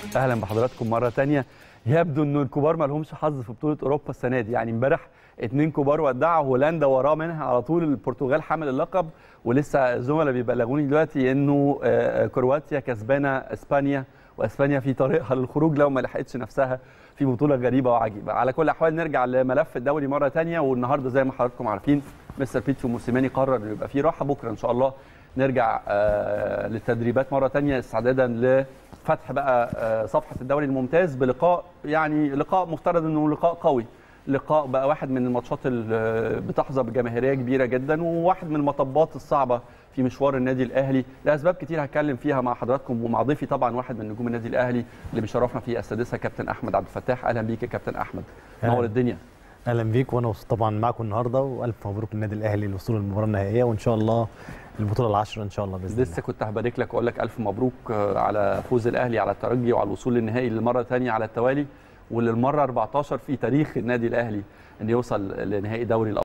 اهلا بحضراتكم مره تانية يبدو انه الكبار ما لهمش حظ في بطوله اوروبا السنه دي يعني امبارح اتنين كبار ودعوا هولندا وراه منها على طول البرتغال حامل اللقب ولسه الزملاء بيبلغوني دلوقتي انه آه، كرواتيا كسبانه اسبانيا واسبانيا في طريقها للخروج لو ما لحقتش نفسها في بطوله غريبه وعجيبه على كل الاحوال نرجع لملف الدوري مره تانية والنهارده زي ما حضراتكم عارفين مستر بيتسو موسيماني قرر انه يبقى في راحه بكره ان شاء الله نرجع آه، للتدريبات مره تانية استعدادا لفتح بقى آه، صفحه الدوري الممتاز بلقاء يعني لقاء مفترض انه لقاء قوي لقاء بقى واحد من الماتشات اللي بتحظى بجماهيريه كبيره جدا وواحد من المطبات الصعبه في مشوار النادي الاهلي لاسباب كتير هتكلم فيها مع حضراتكم ومع ضيفي طبعا واحد من نجوم النادي الاهلي اللي بيشرفنا في السادسه كابتن احمد عبد الفتاح اهلا بيك يا كابتن احمد أهلاً. نور الدنيا اهلا بيك وانا طبعا معاكم النهارده والف مبروك للنادي الاهلي للوصول للمباراه النهائيه وان شاء الله البطوله العاشره ان شاء الله باذن لسه كنت هبارك لك واقول لك الف مبروك آه، على فوز الاهلي على الترجي وعلى الوصول للنهائي للمره الثانيه على التوالي وللمره 14 في تاريخ النادي الاهلي ان يوصل لنهائي دوري الأبطال